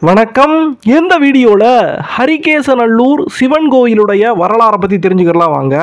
வணக்கம் இந்த வீடியோவில் ஹரிகேசநல்லூர் சிவன் கோயிலுடைய வரலாறை பற்றி தெரிஞ்சுக்கலாம் வாங்க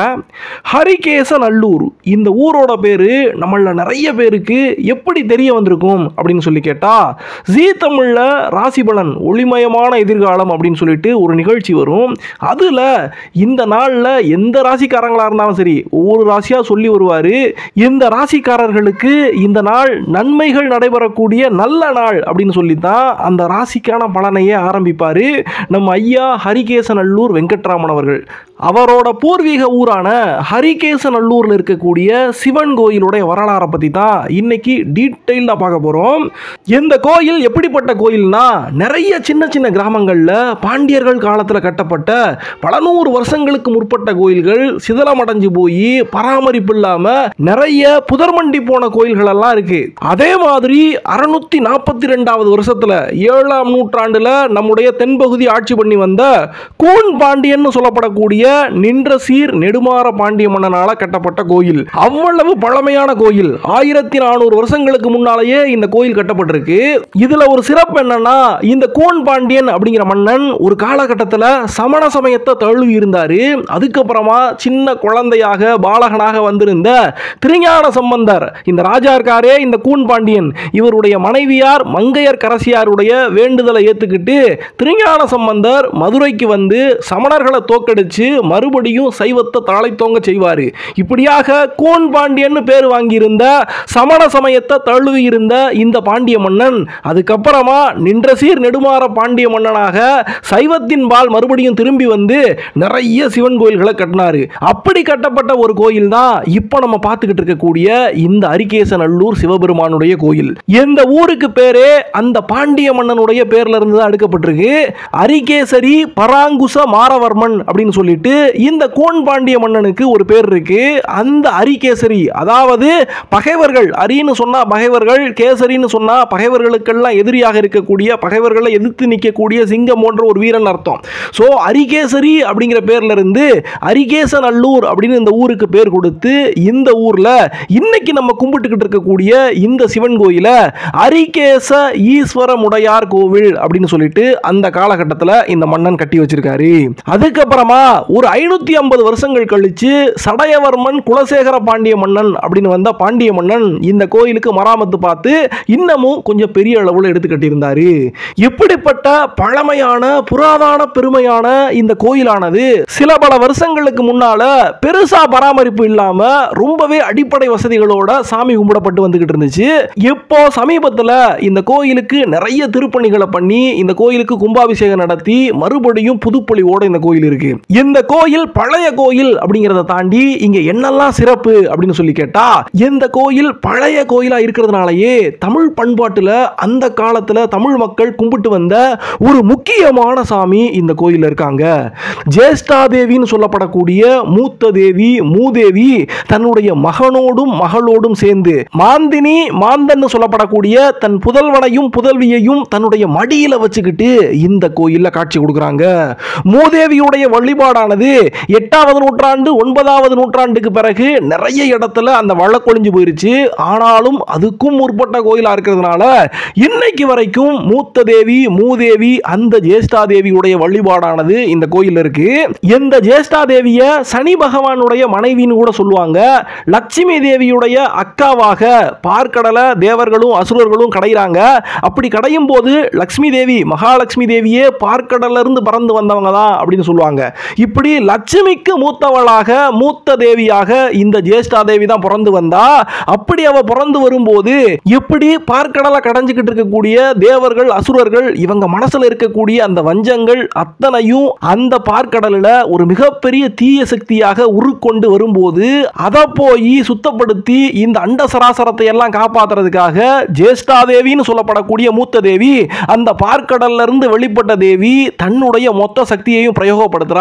ஹரிகேசநல்லூர் இந்த ஊரோட பேர் நம்மள நிறைய பேருக்கு எப்படி தெரிய வந்திருக்கும் அப்படின்னு சொல்லி கேட்டால் ஜீ தமிழில் ராசிபலன் ஒளிமயமான எதிர்காலம் அப்படின்னு சொல்லிட்டு ஒரு நிகழ்ச்சி வரும் அதில் இந்த நாளில் எந்த ராசிக்காரங்களாக இருந்தாலும் சரி ஒவ்வொரு ராசியாக சொல்லி வருவார் இந்த ராசிக்காரர்களுக்கு இந்த நாள் நன்மைகள் நடைபெறக்கூடிய நல்ல நாள் அப்படின்னு சொல்லி தான் அந்த ராசிக்கான பலனையே ஆரம்பிப்பார் நம்ம ஐயா ஹரிகேசநல்லூர் வெங்கட்ராமன் அவர்கள் அவரோட பூர்வீக ஊரான ஹரிகேசநல்லூரில் இருக்கக்கூடிய சிவன் கோயிலுடைய வரலாறை பற்றி தான் இன்னைக்கு டீட்டெயில்டாக பார்க்க போகிறோம் இந்த கோயில் எப்படிப்பட்ட கோயில்னா நிறைய சின்ன சின்ன கிராமங்களில் பாண்டியர்கள் காலத்தில் கட்டப்பட்ட பல நூறு வருஷங்களுக்கு முற்பட்ட கோயில்கள் சிதலமடைஞ்சு போய் பராமரிப்பு இல்லாமல் நிறைய புதர்மண்டி போன கோயில்கள் எல்லாம் இருக்கு அதே மாதிரி அறுநூத்தி நாற்பத்தி ரெண்டாவது வருஷத்துல ஏழாம் நூற்றாண்டுல நம்முடைய தென்பகுதி ஆட்சி பண்ணி வந்த கூன் பாண்டியன் சொல்லப்படக்கூடிய நின்ற சீர் நெடுமாற பாண்டிய மன்னனால கட்டப்பட்ட கோயில் அவ்வளவு பழமையான கோயில் ஆயிரத்தி நானூறு வருஷங்களுக்கு முன்னாலேயே இந்த கோயில் கட்டப்பட்டிருக்கு இதுல ஒரு சிறப்பு என்னன்னா இந்த கூன் பாண்டியன் அப்படிங்கிற மன்னன் ஒரு காலகட்டத்தில் சமண சமயத்தை தழுவி இருந்தாரு அதுக்கப்புறமா சின்ன குழந்தையாக பாலகனாக வந்திருந்த திருஞான சம்பந்தர் இந்த ராஜா இருக்காரே இந்த கூன் பாண்டியன் இவருடைய மனைவியார் மங்கையர் கரசியாருடைய வேண்டுதலை ஏத்துக்கிட்டு திருஞான சம்பந்தர் மதுரைக்கு வந்து சமணர்களை தோக்கடிச்சு மறுபடியும் சைவத்தை தாளைத்தோங்க செய்வார் இப்படியாக கூன் பாண்டியன் பேர் வாங்கியிருந்த சமண சமயத்தை தழுவி இருந்த இந்த பாண்டிய மன்னன் அதுக்கப்புறமா நின்ற சீர் நெடுமாற பாண்டிய மன்னனாக சைவத்தின் பால் மறுபடியும் திரும்பி வந்து நிறைய சிவன் கோயில்களை கட்டினாரு அப்படி கட்டப்பட்ட ஒரு கோயில் தான் இப்போ நம்ம பார்த்துக்கிட்டு இருக்கக்கூடிய இந்த அரிகேசநல்லூர் சிவபெருமானுடைய கோயில் இந்த ஊருக்கு பேரே அந்த பாண்டிய மன்னனுடைய பேர்ல இருந்து தான் எடுக்கப்பட்டிருக்கு அரிகேசரி பராங்குச மாரவர்மன் அப்படின்னு சொல்லிட்டு இந்த கோன் பாண்டிய மன்னனுக்கு ஒரு பேர் இருக்கு அந்த அரிகேசரி அதாவது பகைவர்கள் அரின்னு சொன்னா பகைவர்கள் கேசரின்னு சொன்னா பகைவர்களுக்கெல்லாம் எதிரியாக இருக்கக்கூடிய பகைவர்களை எதிர்த்து நிற்கக்கூடிய சிங்கம் போன்ற ஒரு வீரன் அர்த்தம் ஸோ அரிகேசரி அப்படிங்கிற பேர்ல இருந்து அரிகேசநல்லூர் அப்படின்னு இந்த ஊருக்கு பேர் கொடுத்து இந்த ஊர்ல இன்னைக்கு நம்ம கும்பிட்டுக்கிட்டு இருக்கக்கூடிய இந்த சிவன் கோயில அரிகேச ஈஸ்வரமுடையார் கோவில் அப்படின்னு சொல்லிட்டு அந்த காலகட்டத்தில் இந்த மன்னன் கட்டி வச்சிருக்காரு அதுக்கப்புறமா ஒரு ஐநூத்தி ஐம்பது வருஷங்கள் கழிச்சு சடையவர்மன் குலசேகர பாண்டிய மன்னன் அப்படின்னு வந்த பாண்டிய மன்னன் இந்த கோயிலுக்கு மராமத்து பார்த்து இன்னமும் கொஞ்சம் பெரிய அளவில் எடுத்து கட்டியிருந்தாரு இப்படிப்பட்ட பழமையான புராதான பெருமையான இந்த கோயிலானது சில பல வருஷங்களுக்கு முன்னால பெருசா பராமரிப்பு இல்லாம ரொம்பவே அடிப்படை வசதிகளோட சாமி கும்பிடப்பட்டு வந்துகிட்டு இருந்துச்சு இப்போ சமீபத்தில் இந்த கோயிலுக்கு நிறைய திருப்பணிகளை பண்ணி இந்த கோயிலுக்கு கும்பாபிஷேகம் நடத்தி மறுபடியும் புதுப்பொலிவோட இந்த கோயில் இருக்கு இந்த கோயில் பழைய கோயில் அப்படிங்கிறத தாண்டி இங்க என்னெல்லாம் சிறப்பு அப்படின்னு சொல்லி கேட்டா இந்த கோயில் பழைய கோயிலா இருக்கிறதுனாலயே தமிழ் பண்பாட்டுல அந்த காலத்துல தமிழ் மக்கள் கும்பிட்டு வந்த ஒரு முக்கியமான சாமி இந்த கோயில்ல இருக்காங்க ஜேஷ்டாதேவின்னு சொல்லப்படக்கூடிய மூத்த தேவி மூதேவி தன்னுடைய மகனோடும் மகளோடும் சேர்ந்து மாந்தினி மாந்தன்னு சொல்லப்படக்கூடிய தன் புதல்வனையும் புதல்வியையும் தன்னுடைய மடியில வச்சுக்கிட்டு இந்த கோயில்ல காட்சி கொடுக்குறாங்க மூதேவியுடைய வழிபாடானது எட்டாவது நூற்றாண்டு ஒன்பதாவது நூற்றாண்டுக்கு பிறகு நிறைய இடத்துல அந்த வழக்கொழிஞ்சு போயிருச்சு ஆனாலும் அதுக்கும் முற்பட்ட கோயிலா இருக்கிறதுனால இன்னைக்கு வரைக்கும் மூத்த தேவி மூதேவி அந்த ஜேஷ்டா தேவியுடைய வழிபாடானது இந்த கோயில் இருக்கு இந்த ஜேஷ்டா தேவிய சனி பகவானுடைய மனைவின்னு கூட சொல்லுவாங்க லட்சுமி தேவியுடைய அக்காவாக பார்க்கடலை தேவர்களும் அசுரர்களும் கடைகிறாங்க அப்படி கடையும் போது லக்ஷ்மி தேவி மகாலட்சுமி தேவியே பார்க்கடல்ல இருந்து பறந்து வந்தவங்க தான் அப்படின்னு சொல்லுவாங்க இப்படி லட்சுமிக்கு மூத்தவளாக மூத்த தேவியாக இந்த ஜேஷ்டா தேவி தான் பிறந்து வந்தா அப்படி அவ பிறந்து வரும்போது எப்படி பார்க்கடலை கடைஞ்சுக்கிட்டு இருக்கக்கூடிய தேவர்கள் அசுரர்கள் இவங்க மனசுல இருக்கக்கூடிய அந்த வஞ்சங்கள் அத்தனையும் அந்த பார்க்கடலில் ஒரு மிகப்பெரிய தீய சக்தியாக உருக்கொண்டு வரும்போது அதை போய் சுத்தப்படுத்தி இந்த அண்ட சராசரத்தை எல்லாம் காப்பாத்துறதுக்காக ஜேஷ்டா தேவின்னு சொல்லப்படக்கூடிய மூத்த தேவி அந்த பார்க்கடல்ல இருந்து வெளிப்பட்ட தேவி தன்னுடைய மொத்த சக்தியையும் பிரயோகப்படுத்துறா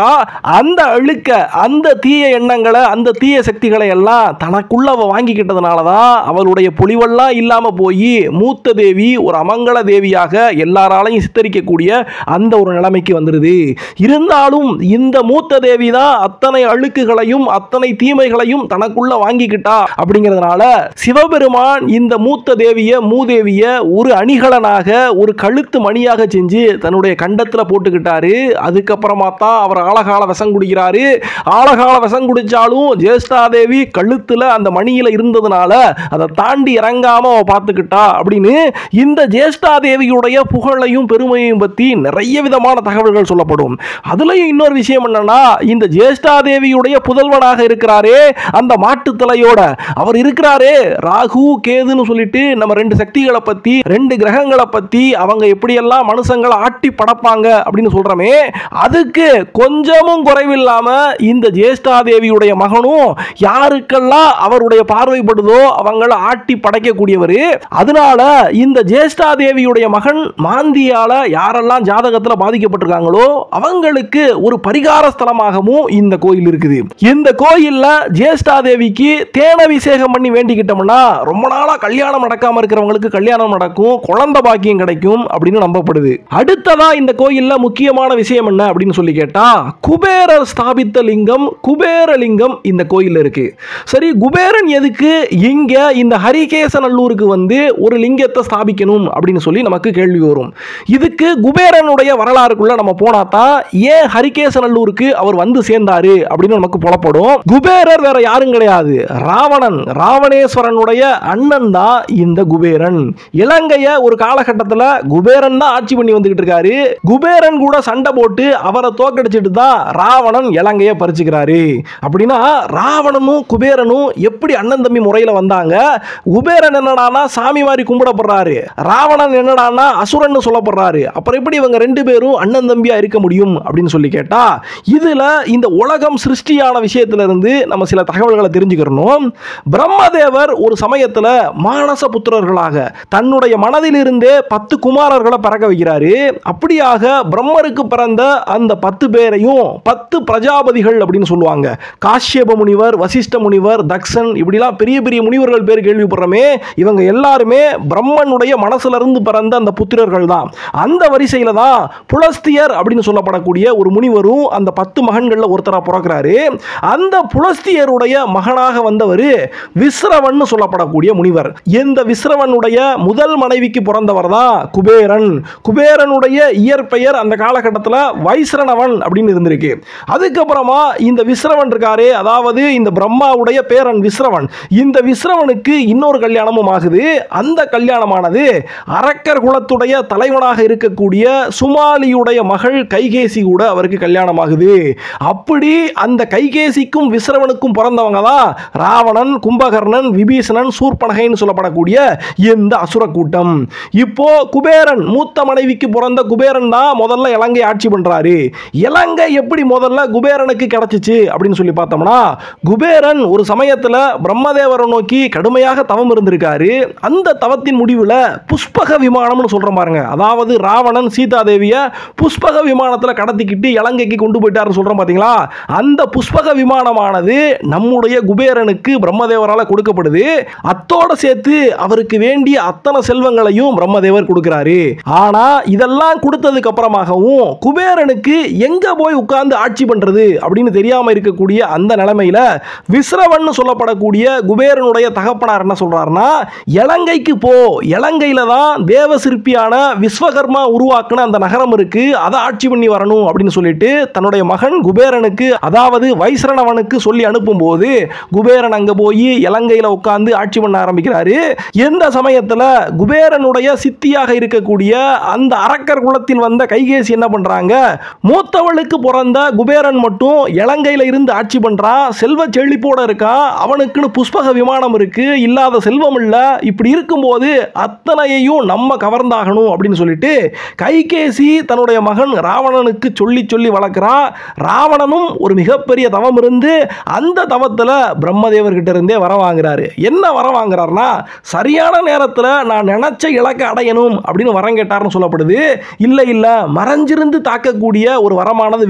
அந்த அழுக்க அந்த தீய எண்ணங்களை அந்த தீய சக்திகளை எல்லாம் தனக்குள்ள அவ வாங்கிக்கிட்டதுனால தான் அவளுடைய பொலிவெல்லாம் இல்லாம போய் மூத்த தேவி ஒரு அமங்கல தேவியாக எல்லாராலையும் சித்தரிக்கக்கூடிய அந்த ஒரு நிலைமைக்கு வந்துடுது இருந்தாலும் இந்த மூத்த தேவி தான் அத்தனை அழுக்குகளையும் அத்தனை தீமைகளையும் தனக்குள்ள வாங்கிக்கிட்டா அப்படிங்கிறதுனால சிவபெருமான் இந்த மூத்த தேவிய மூதேவிய ஒரு அணிகலனாக ஒரு கழுத்து மணியாக செஞ்சு தன்னுடைய கண்டத்துல போட்டுக்கிட்டாரு அதுக்கப்புறமா தான் அவர் ஆழகால விஷம் குடிக்கிறாரு ஆழகால விஷம் குடிச்சாலும் ஜேஷ்டாதேவி கழுத்துல அந்த மணியில இருந்ததுனால அதை தாண்டி இறங்காம அவ பார்த்துக்கிட்டா அப்படின்னு இந்த ஜேஷ்டாதேவியுடைய புகழையும் பெருமையும் பத்தி நிறைய விதமான தகவல்கள் சொல்லப்படும் அதுலயும் இன்னொரு விஷயம் என்னன்னா இந்த ஜேஷ்டாதேவியுடைய புதல்வனாக இருக்கிறாரே அந்த மாட்டு தலையோட அவர் இருக்கிறாரே ராகு கேதுன்னு சொல்லிட்டு நம்ம ரெண்டு சக்திகளை பத்தி ரெண்டு கிரகங்களை பத்தி அவங்க எப்படியெல்லாம் மனுஷங்களை ஆட்டி படைப்பாங்க அப்படின்னு சொல்றோமே அதுக்கு கொஞ்சமும் குறைவில்லாம இந்த ஜேஷ்டாதேவியுடைய மகனும் யாருக்கெல்லாம் அவருடைய பார்வைப்படுதோ அவங்கள ஆட்டி படைக்கக்கூடியவர் அதனால இந்த ஜேஷ்டாதேவியுடைய மகன் மாந்தியால யாரெல்லாம் ஜாதகத்துல பாதிக்கப்பட்டிருக்காங்களோ அவங்களுக்கு ஒரு பரிகார ஸ்தலமாகவும் இந்த கோயில் இருக்குது இந்த கோயில்ல ஜேஷ்டாதேவிக்கு தேன அபிஷேகம் பண்ணி வேண்டிக்கிட்டோம்னா ரொம்ப நாளா கல்யாணம் நடக்காம இருக்கிறவங்களுக்கு கல்யாணம் நடக்கும் குழந்தை பாக்கியம் கிடைக்கும் அப்படின்னு நம்பப்படுது அடுத்ததா இந்த கோயில்ல முக்கியமான விஷயம் என்ன அப்படின்னு சொல்லி கேட்டா குபேரர் ஸ்தாபித்த லிங்கம் குபேர லிங்கம் இந்த கோயில்ல இருக்கு சரி குபேரன் எதுக்கு இங்க இந்த ஹரிகேசநல்லூருக்கு வந்து ஒரு லிங்கத்தை ஸ்தாபிக்கணும் அப்படின்னு சொல்லி நமக்கு கேள்வி வரும் இதுக்கு குபேரனுடைய வரலாறுக்குள்ள நம்ம போனா தான் ஏன் ஹரிகேசநல்லூருக்கு அவர் வந்து சேர்ந்தாரு அப்படின்னு நமக்கு புலப்படும் குபேரர் வேற யாரும் கிடையாது ராவணன் ராவணேஸ்வரனுடைய அண்ணன் தான் இந்த குபேரன் இலங்கைய ஒரு காலகட்டத்தில் குபேரன் தான் ஆட்சி பண்ணி வந்துகிட்டு இருக்காரு குபேரன் கூட சண்டை போட்டு அவரை தோக்கடிச்சிட்டு தான் ராவணன் இலங்கைய பறிச்சுக்கிறாரு அப்படின்னா ராவணனும் குபேரனும் எப்படி அண்ணன் தம்பி முறையில் வந்தாங்க குபேரன் என்னடானா சாமி மாதிரி கும்பிடப்படுறாரு ராவணன் என்னடானா அசுரன் சொல்லப்படுறாரு அப்புறம் எப்படி இவங்க ரெண்டு பேரும் அண்ணன் தம்பியா இருக்க முடியும் அப்படின்னு சொல்லி கேட்டா இதுல இந்த உலகம் சிருஷ்டியான விஷயத்துல இருந்து நம்ம சில தகவல்களை தெரிஞ்சுக்கிறணும் பிரம்மதேவர் ஒரு சமயத்துல மானச புத்திரர்களாக தன்னுடைய மனதிலிருந்தே பத்து குமாரர்களை பிறக்க வைக்கிறாரு அப்படியாக பிரம்மருக்கு பிறந்த அந்த பத்து பேரையும் பத்து பிரஜாபதிகள் அப்படின்னு சொல்லுவாங்க காஷ்யப முனிவர் வசிஷ்ட முனிவர் தக்ஷன் இப்படிலாம் பெரிய பெரிய முனிவர்கள் பேர் கேள்விப்படுறோமே இவங்க எல்லாருமே பிரம்மனுடைய மனசுல இருந்து பிறந்த அந்த புத்திரர்கள் தான் அந்த வரிசையில தான் புலஸ்தியர் அப்படின்னு சொல்லப்படக்கூடிய ஒரு முனிவரும் அந்த பத்து மகன்கள்ல ஒருத்தரா பிறக்கிறாரு அந்த புலஸ்தியருடைய மகனாக வந்தவர் விஸ்ரவன் சொல்லப்படக்கூடிய முனிவர் இந்த விஸ்ரவனுடைய முதல் மனைவிக்கு பிறந்தவர் தான் குபேரன் குபேரனுடைய இயற்பெயர் அந்த காலகட்டத்தில் வைஸ்ரணவன் அப்படின்னு இருந்திருக்கு அதுக்கப்புறமா இந்த விஸ்ரவன் இருக்காரு அதாவது இந்த பிரம்மாவுடைய பேரன் விஸ்ரவன் இந்த விஸ்ரவனுக்கு இன்னொரு கல்யாணமும் ஆகுது அந்த கல்யாணமானது அரக்கர் குலத்துடைய தலைவனாக இருக்கக்கூடிய சுமாலியுடைய மகள் கைகேசி கூட அவருக்கு கல்யாணம் ஆகுது அப்படி அந்த கைகேசிக்கும் விஸ்ரவனுக்கும் பிறந்தவங்க தான் ராவணன் கும்பகர்ணன் விபீஷணன் சூர்பனகைன்னு சொல்லப்படக்கூடிய இந்த அசுர கூட்டம் இப்போ குபேரன் மூத்த மனைவிக்கு பிறந்த குபேரன் தான் முதல்ல இலங்கை ஆட்சி பண்றாரு இலங்கை எப்படி முதல்ல குபேரனுக்கு கிடைச்சிச்சு அப்படின்னு சொல்லி பார்த்தோம்னா குபேரன் ஒரு சமயத்துல பிரம்மதேவரை நோக்கி கடுமையாக தவம் இருந்திருக்காரு அந்த தவத்தின் முடிவில் புஷ்பக விமானம்னு சொல்ற பாருங்க அதாவது ராவணன் சீதாதேவிய புஷ்பக விமானத்தில் கடத்திக்கிட்டு இலங்கைக்கு கொண்டு போயிட்டாருன்னு சொல்றோம் பாத்தீங்களா அந்த புஷ்பக விமானமானது நம்முடைய குபேரனுக்கு பிரம்மதேவரால் கொடுக்கப்படுது அத்தோட சேர்த்து அவருக்கு வேண்டிய அத்தனை செல்வங்களையும் பிரம்மதேவர் கொடுக்கிறாரு ஆனா இதெல்லாம் கொடுத்ததுக்கு அப்புறமாகவும் குபேரனுக்கு எங்க போய் உட்கார்ந்து ஆட்சி பண்றது அப்படின்னு தெரியாம இருக்கக்கூடிய அந்த நிலைமையில விஸ்ரவன் சொல்லப்படக்கூடிய குபேரனுடைய தகப்பனார் என்ன சொல்றாருன்னா இலங்கைக்கு போ இலங்கையில தான் தேவ சிற்பியான விஸ்வகர்மா உருவாக்குன அந்த நகரம் இருக்கு அதை ஆட்சி பண்ணி வரணும் அப்படின்னு சொல்லிட்டு தன்னுடைய மகன் குபேரனுக்கு அதாவது வைஸ்ரணவனுக்கு சொல்லி அனுப்பும்போது குபேரன் அங்க போய் இலங்கையில உட்கார்ந்து ஆட்சி பண்ண ஆரம்பிக்கிறாரு எந்த சமயத்துல குபேரனுடைய சித்தியாக இருக்கக்கூடிய அந்த அரக்கர் குலத்தில் வந்த கைகேசி என்ன பண்றாங்க மூத்தவளுக்கு பிறந்த குபேரன் மட்டும் இலங்கையில இருந்து ஆட்சி பண்றான் செல்வ செழிப்போட இருக்கான் அவனுக்குன்னு புஷ்பக விமானம் இருக்கு இல்லாத செல்வம் இல்ல இப்படி இருக்கும்போது அத்தனையையும் நம்ம கவர்ந்தாகணும் அப்படின்னு சொல்லிட்டு கைகேசி தன்னுடைய மகன் ராவணனுக்கு சொல்லி சொல்லி வளர்க்குறா ராவணனும் ஒரு மிகப்பெரிய தவம் இருந்து அந்த தவத்தில் பிரம்மதேவர்கிட்ட இருந்தே வர வாங்குறாரு என்ன வர வாங்குறாருன்னா சரியான நேரத்தில் நான் நினைச்ச இலக்கை அடையணும் அப்படின்னு வரம் கேட்டார்னு சொல்லப்படுது இல்லை இல்லை மறைஞ்சிருந்து தாக்கக்கூடிய ஒரு வரமானது வேணும்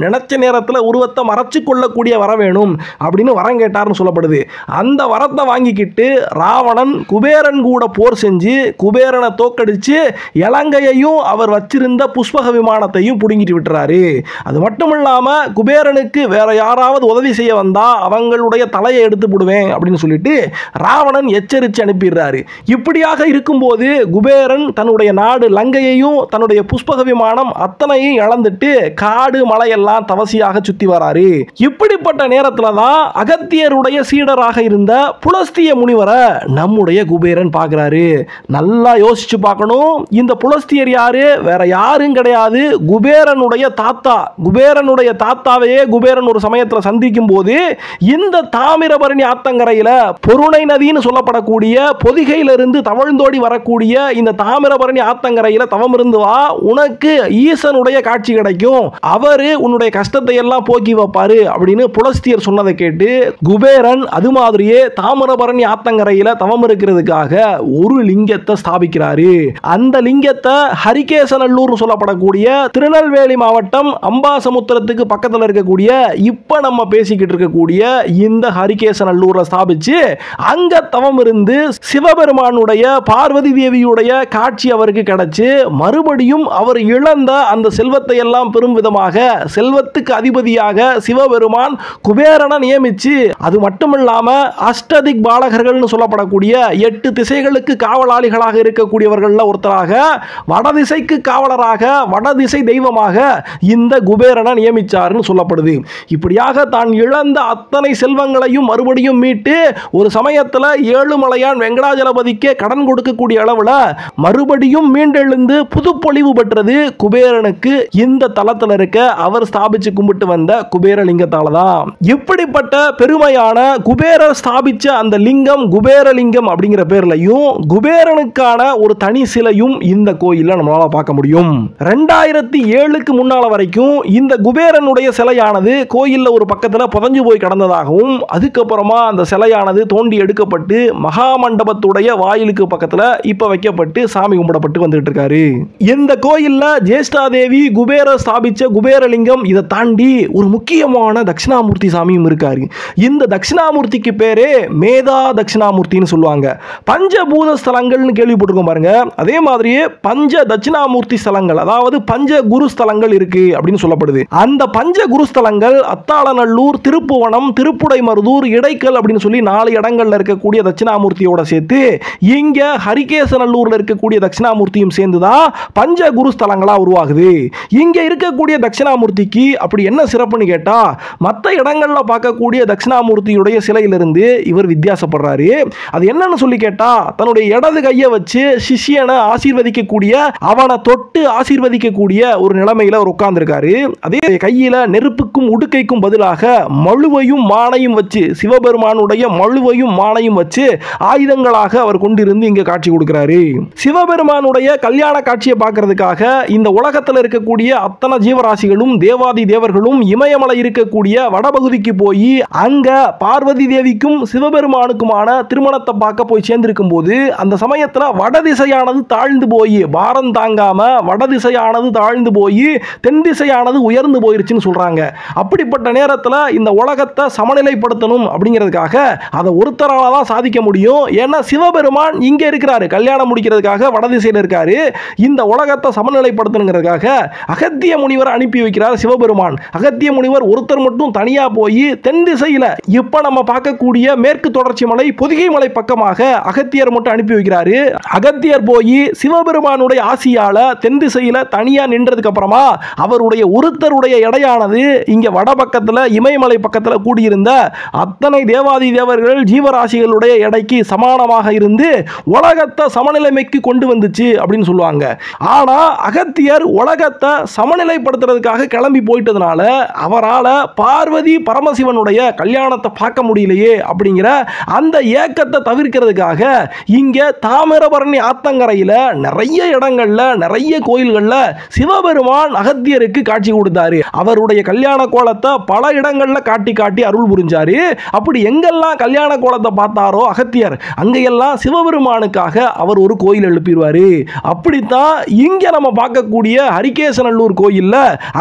நினைச்ச நேரத்தில் உருவத்தை மறைச்சு கொள்ளக்கூடிய வர வேணும் அப்படின்னு வரம் கேட்டார்னு சொல்லப்படுது அந்த வரத்தை வாங்கிக்கிட்டு ராவணன் குபேரன் கூட போர் செஞ்சு குபேரனை தோக்கடிச்சு இலங்கையையும் அவர் வச்சிருந்த புஷ்பக விமானத்தையும் பிடுங்கிட்டு விட்டுறாரு அது மட்டும் இல்லாமல் குபேரனுக்கு வேற யாராவது உதவி செய்ய வந்தா அவங்களுடைய தலையை எடுத்து விடுவேன் அப்படின்னு சொல்லிட்டு ராவணன் எச்சரித்து அனுப்பிடுறாரு இப்படியாக இருக்கும்போது குபேரன் தன்னுடைய நாடு லங்கையையும் தன்னுடைய புஷ்பக விமானம் அத்தனையும் இழந்துட்டு காடு மலையெல்லாம் தவசியாக சுத்தி வராரு இப்படிப்பட்ட நேரத்தில் தான் அகத்தியருடைய சீடராக இருந்த புலஸ்திய முனிவரை நம்முடைய குபேரன் பார்க்குறாரு நல்லா யோசிச்சு பார்க்கணும் இந்த புலஸ்தியர் யாரு வேற யாரும் கிடையாது குபேரனுடைய தாத்தா குபேரனுடைய தாத்தாவையே குபேரன் ஒரு சமயத்தில் சந்திக்கும் போது இந்த தாமிரபரணி ஆத்தங்கரையில் பொருணை நதின்னு சொல்லப்படக்கூடிய பொதிகையிலிருந்து தவழ்ந்தோடி வரக்கூடிய இந்த தாமிரபரணி ஆத்தங்கரையில் தவம் இருந்து வா உனக்கு ஈசனுடைய காட்சி கிடைக்கும் அவரு உன்னுடைய கஷ்டத்தை எல்லாம் போக்கி வைப்பாரு அப்படின்னு புலஸ்தியர் சொன்னதை கேட்டு குபேரன் அது மாதிரியே தாமிரபரணி ஆத்தங்கரையில் தவம் இருக்கிறதுக்காக ஒரு லிங்கத்தை ஸ்தாபிக்கிறாரு அந்த லிங்கத்தை ஹரிகேசநல்லூர் சொல்லப்படக்கூடிய திருநெல்வேலி மாவட்டம் அம்பாசமுத்திரத்துக்கு பக்கத்தில் இருக்கக்கூடிய இப்போ நம்ம பேசிக்கிட்டு இருக்கக்கூடிய இந்த ஹரிகேசநல்லூரை ஸ்தாபிச்சு அங்க தவம் இருந்து சிவபெருமானுடைய பார்வதி தேவியுடைய காட்சி அவருக்கு கிடைச்சு மறுபடியும் அவர் இழந்த அந்த செல்வத்தை எல்லாம் பெரும் விதமாக செல்வத்துக்கு அதிபதியாக சிவபெருமான் குபேரனை நியமிச்சு அது மட்டும் இல்லாம அஷ்டதிக் பாலகர்கள்னு சொல்லப்படக்கூடிய எட்டு திசைகளுக்கு காவலாளிகளாக இருக்கக்கூடியவர்கள்ல ஒருத்தராக வடதிசைக்கு காவலராக வடதிசை தெய்வமாக இந்த குபேரனை நியமிச்சார்னு சொல்லப்படுது இப்படியாக தான் இழந்த அத்தனை செல்வங்களையும் மறுபடியும் மீட்டு ஒரு சமயத்தில் ஏழுமலையான் வெங்கடாஜலபதிக்கே கடன் கொடுக்கக்கூடிய அளவில் மறுபடியும் மீண்டெழுந்து புதுப்பொழிவு பெற்றது குபேரனுக்கு இந்த தலத்தில் இருக்க அவர் ஸ்தாபிச்சு கும்பிட்டு வந்த குபேரலிங்கத்தால தான் இப்படிப்பட்ட பெருமையான குபேரர் ஸ்தாபிச்ச அந்த லிங்கம் குபேரலிங்கம் அப்படிங்கிற பேர்லையும் குபேரனுக்கான ஒரு தனி சிலையும் இந்த கோயிலில் நம்மளால பார்க்க முடியும் ரெண்டாயிரத்தி ஏழுக்கு முன்னால வரைக்கும் இந்த குபேரனுடைய சிலையானது கோயிலில் ஒரு பக்கத்தில் புதஞ்சு போய் கிடந்ததாகவும் அதுக்கப்புறமா அந்த சிலையானது தோண்டி எடுக்கப்பட்டு மகா மண்டபத்துடைய வாயிலுக்கு பக்கத்தில் இப்போ வைக்கப்பட்டு சாமி கும்பிடப்பட்டு வந்துட்டு இருக்காரு இந்த கோயிலில் ஜேஷ்டாதேவி குபேரர் ஸ்தாபிச்ச குபேரலிங்கம் இதை தாண்டி ஒரு முக்கியமான தட்சிணாமூர்த்தி சாமியும் இருக்காரு இந்த தட்சிணாமூர்த்திக்கு பேரே மேதா தட்சிணாமூர்த்தின்னு சொல்லுவாங்க பஞ்சபூத ஸ்தலங்கள்னு கேள்விப்பட்டிருக்கோம் பாருங்க அதே மாதிரியே பஞ்ச தட்சிணாமூர்த்தி ஸ்தலங்கள் அதாவது பஞ்ச குரு ஸ்தலங்கள் இருக்கு அப்படின்னு சொல்லப்படுது அந்த பஞ்ச குரு ஸ்தலங்கள் அத்தாளநல்லூர் திருப்புவனம் திருப்புடைமருதூர் இடைக்கல் அப்படின்னு சொல்லி நாலு இடங்கள்ல இருக்கக்கூடிய தட்சிணாமூர்த்தியோட சேர்த்து இங்க ஹரிகேசநல்லூர்ல இருக்கக்கூடிய தட்சிணாமூர்த்தியும் சேர்ந்துதான் பஞ்ச குரு ஸ்தலங்களா உருவாகுது இங்க இருக்கக்கூடிய தட்சிணாமூர்த்திக்கு அப்படி என்ன சிறப்புன்னு கேட்டா மற்ற இடங்கள்ல பார்க்கக்கூடிய தட்சிணாமூர்த்தியுடைய சிலையிலிருந்து இவர் வித்தியாசப்படுறாரு அது என்னன்னு சொல்லி கேட்டா தன்னுடைய இடது கையை வச்சு சிஷியனை ஆசீர்வதிக்கக்கூடிய அவனை தொட்டு ஆசீர்வதிக்கக்கூடிய ஒரு நிலைமையில அவர் உட்கார்ந்திருக்காரு அதே கையில நெருப்புக்கும் உடுக்கைக்கும் பதிலாக மழுவையும் மானையும் வச்சு சிவபெருமானுடைய மழுவையும் மானையும் வச்சு ஆயுதங்களாக அவர் கொண்டிருந்து இங்க காட்சி கொடுக்கிறாரு சிவபெருமானுடைய கல்யாண காட்சியை பார்க்கறதுக்காக இந்த உலகத்தில் இருக்கக்கூடிய அத்தனை ஜீவராசிகளும் தேவாதி தேவர்களும் இமயமலை இருக்கக்கூடிய வடபகுதிக்கு போய் அங்க பார்வதி தேவிக்கும் சிவபெருமானுக்குமான திருமணத்தை பார்க்க போய் சேர்ந்திருக்கும் போது அந்த சமயத்தில் வடதிசையானது தாழ்ந்து போய் பாரம் தாங்காம வடதிசையானது தாழ்ந்து போய் தென் திசையானது உயர்ந்து போயிருச்சுன்னு சொல்றாங்க அப்படிப்பட்ட நேரத்தில் இந்த உலகத்தை சமநிலைப்படுத்தணும் அப்படிங்கிறதுக்காக அதை ஒருத்தரால தான் சாதிக்க முடியும் ஏன்னா சிவபெருமான் இங்கே இருக்கிறாரு கல்யாணம் முடிக்கிறதுக்காக வடதிசையில் இருக்காரு இந்த உலகத்தை சமநிலைப்படுத்தணுங்கிறதுக்காக அகத்திய முனிவர் அனுப்பி வைக்கிறார் சிவபெருமான் அகத்திய முனிவர் ஒருத்தர் மட்டும் தனியா போய் தென் திசையில இப்ப நம்ம பார்க்கக்கூடிய மேற்கு தொடர்ச்சி மலை பொதிகை மலை பக்கமாக அகத்தியர் மட்டும் அனுப்பி வைக்கிறாரு அகத்தியர் போய் சிவபெருமானுடைய ஆசியால தென் திசையில தனியா நின்றதுக்கு அப்புறமா அவருடைய ஒருத்தருடைய எடையானது இங்க வட பக்கத்துல இமயமலை பக்கத்துல கூடியிருந்த அத்தனை தேவாதி தேவர்கள் ஜீவராசிகளுடைய எடைக்கு சமானமாக இருந்து உலகத்தை சமநிலைமைக்கு கொண்டு வந்துச்சு அப்படின்னு சொல்லுவாங்க ஆனா அகத்தியர் உலகத்தை சமநிலைப்படுத்துறதுக்காக கிளம்பி போயிட்டதுனால அவரால் பார்வதி பரமசிவனுடைய கல்யாணத்தை பார்க்க முடியலையே அப்படிங்கிற அந்த ஏக்கத்தை தவிர்க்கிறதுக்காக இங்கே தாமிரபரணி ஆத்தங்கரையில் நிறைய இடங்கள்ல நிறைய கோயில்களில் சிவபெருமான் அகத்தியருக்கு காட்சி கொடுத்தாரு அவருடைய கல்யாண கோலத்தை பல இடங்களில் காட்டி காட்டி அருள் புரிஞ்சாரு அப்படி எங்கெல்லாம் கல்யாண கோலத்தை பார்த்தாரோ அகத்தியர் அங்கெல்லாம் சிவபெருமானுக்காக அவர் ஒரு கோயில் எழுப்பிடுவாரு அப்படித்தான் இங்கே நம்ம பார்க்கக்கூடிய ஹரிகேசநல்லூர் கோயிலில் அகத்தியருக்கு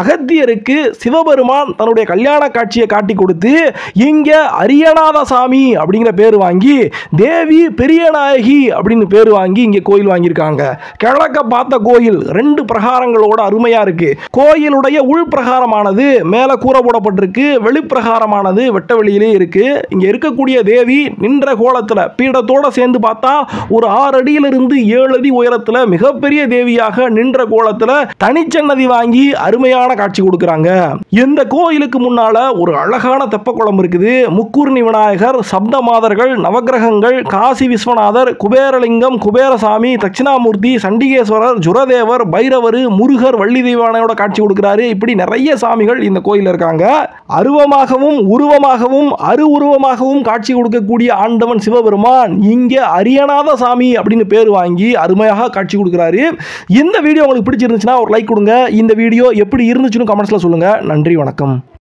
பேருக்கு சிவபெருமான் தன்னுடைய கல்யாண காட்சியை காட்டி கொடுத்து இங்க அரியநாத சாமி அப்படிங்கிற பேர் வாங்கி தேவி பெரிய நாயகி அப்படின்னு பேர் வாங்கி இங்க கோயில் வாங்கியிருக்காங்க கிழக்க பார்த்த கோயில் ரெண்டு பிரகாரங்களோட அருமையா இருக்கு கோயிலுடைய உள் பிரகாரமானது மேல கூரை போடப்பட்டிருக்கு வெளிப்பிரகாரமானது வெட்ட வெளியிலே இருக்கு இங்க இருக்கக்கூடிய தேவி நின்ற கோலத்துல பீடத்தோட சேர்ந்து பார்த்தா ஒரு ஆறு அடியிலிருந்து ஏழு அடி உயரத்துல மிகப்பெரிய தேவியாக நின்ற கோலத்துல தனிச்சன்னதி வாங்கி அருமையான காட்சி கொடுக்குறாங்க இந்த கோயிலுக்கு முன்னால ஒரு அழகான தெப்பக்குளம் இருக்குது முக்கூர்ணி விநாயகர் சப்த மாதர்கள் நவக்கிரகங்கள் காசி விஸ்வநாதர் குபேரலிங்கம் குபேரசாமி தட்சிணாமூர்த்தி சண்டிகேஸ்வரர் ஜுரதேவர் பைரவர் முருகர் வள்ளி தெய்வானையோட காட்சி கொடுக்கிறாரு இப்படி நிறைய சாமிகள் இந்த கோயில்ல இருக்காங்க அருவமாகவும் உருவமாகவும் அரு உருவமாகவும் காட்சி கொடுக்கக்கூடிய ஆண்டவன் சிவபெருமான் இங்க அரியநாத சாமி அப்படின்னு பேர் வாங்கி அருமையாக காட்சி கொடுக்குறாரு இந்த வீடியோ உங்களுக்கு பிடிச்சிருந்துச்சுன்னா ஒரு லைக் கொடுங்க இந்த வீடியோ எப்படி இருந்துச்சுன்னு கமெண்ட்ஸ்ல சொல்லுங்க நன்றி வணக்கம்